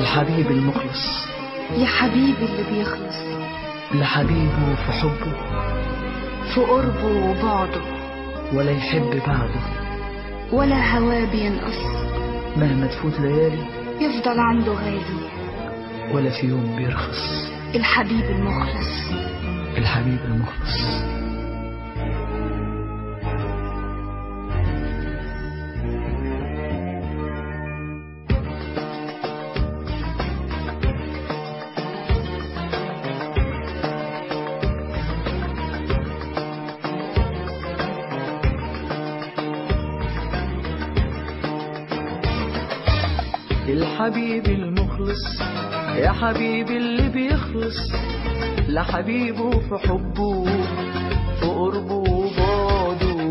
الحبيب المخلص يا حبيبي اللي بيخلص لحبيبه في حبه في قربه وبعده ولا يحب بعده ولا هواه بينقص مهما تفوت ليالي يفضل عنده غالي ولا في يوم بيرخص الحبيب المخلص الحبيب المخلص الحبيب المخلص يا حبيبي اللي بيخلص لحبيبه في حبه في قربه وبعده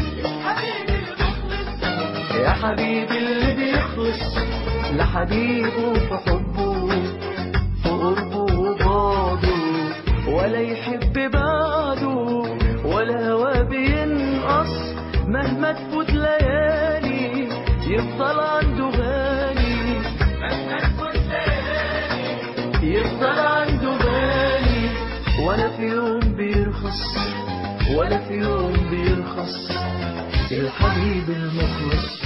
يا حبيبي اللي بيخلص لحبيبه في حبه في قربه وبعده ولا يحب بعده ولا هواه بينقص مهما تفوت ليالي يفضل عنده غالي يفضل عنده غالي ولا في يوم بيرخص ولا في يوم بيرخص الحبيب المخلص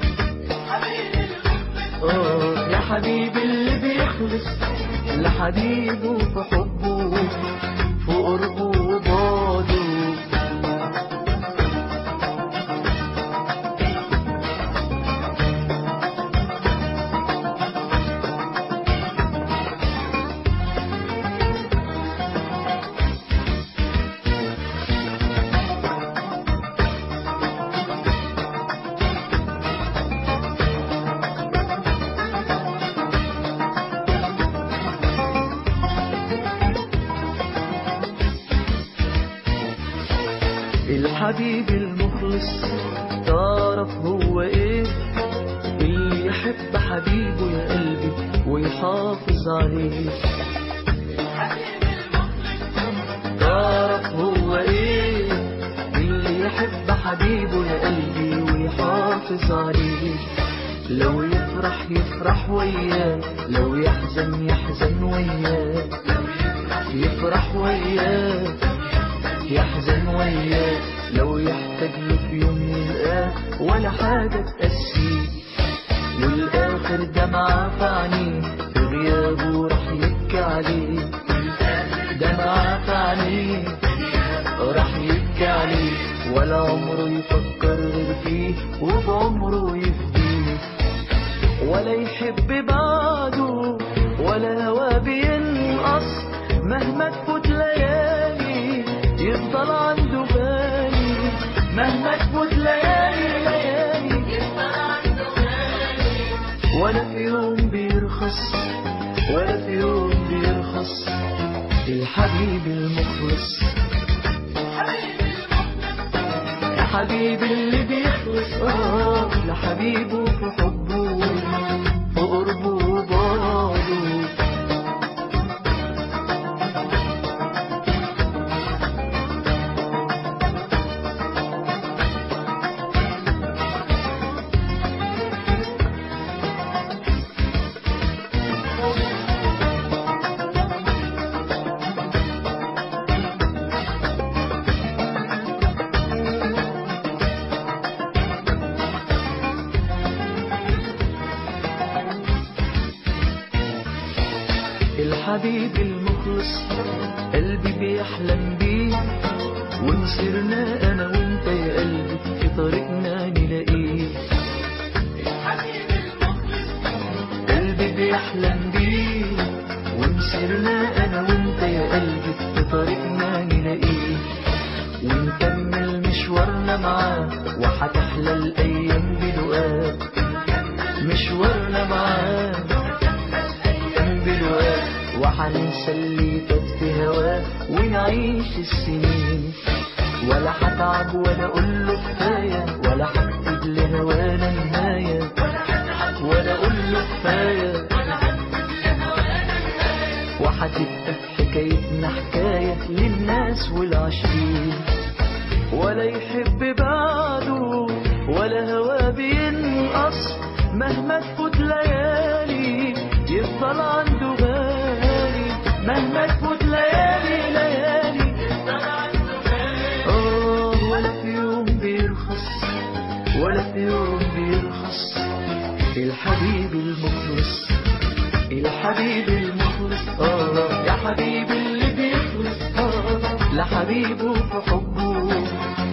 اه يا حبيبي اللي بيخلص لحبيبه في حبه في قربه وبعده الحبيب المخلص تعرف هو ايه اللي يحب حبيبه يا قلبي ويحافظ عليه تعرف هو ايه اللي يحب حبيبه يا قلبي ويحافظ عليه لو يفرح يفرح وياه لو يحزن يحزن وياه يفرح وياه يحزن وياه لو يحتاج له في يوم يلقاه ولا حاجة تأسيه والآخر دمعة في عينيه في غيابه راح يبكي عليه دمعة في عينيه راح يبكي عليه ولا عمره يفكر غير فيه وبعمره يفديه ولا يحب بعده ولا هواه بينقص مهما تفوت ليالي يفضل عنده غالي مهما تفوت ليالي ليالي يفضل عنده غالي ولا في يوم بيرخص ولا في يوم بيرخص الحبيب المخلص يا حبيبي اللي بيخلص اه لحبيبه في حبه في قربه وبعده الحبيب المخلص قلبي بيحلم بيه ونسرنا انا وانت يا قلبي في طريقنا نلاقيه قلبي بيحلم بيه ونسرنا انا وانت يا قلبي في طريقنا نلاقيه ونكمل مشوارنا معاه وهتحلى الايام بلقاه مشوارنا معاه بالوقت وحننسى اللي فات في هواه ونعيش السنين ولا هتعب ولا اقول له كفايه ولا هكتب لهوانا نهايه ولا اقول له كفايه وهتبقى في حكايتنا حكايه للناس والعاشقين ولا يحب بعده ولا هواه بينقص مهما تفوت ليالي يفضل يفضل عنده غالي مهما تفوت ليالي ليالي آه ولا في يوم بيرخص ولا في يوم بيرخص الحبيب المخلص الحبيب المخلص آه يا حبيبي اللي بيخلص آه لحبيبه في حبه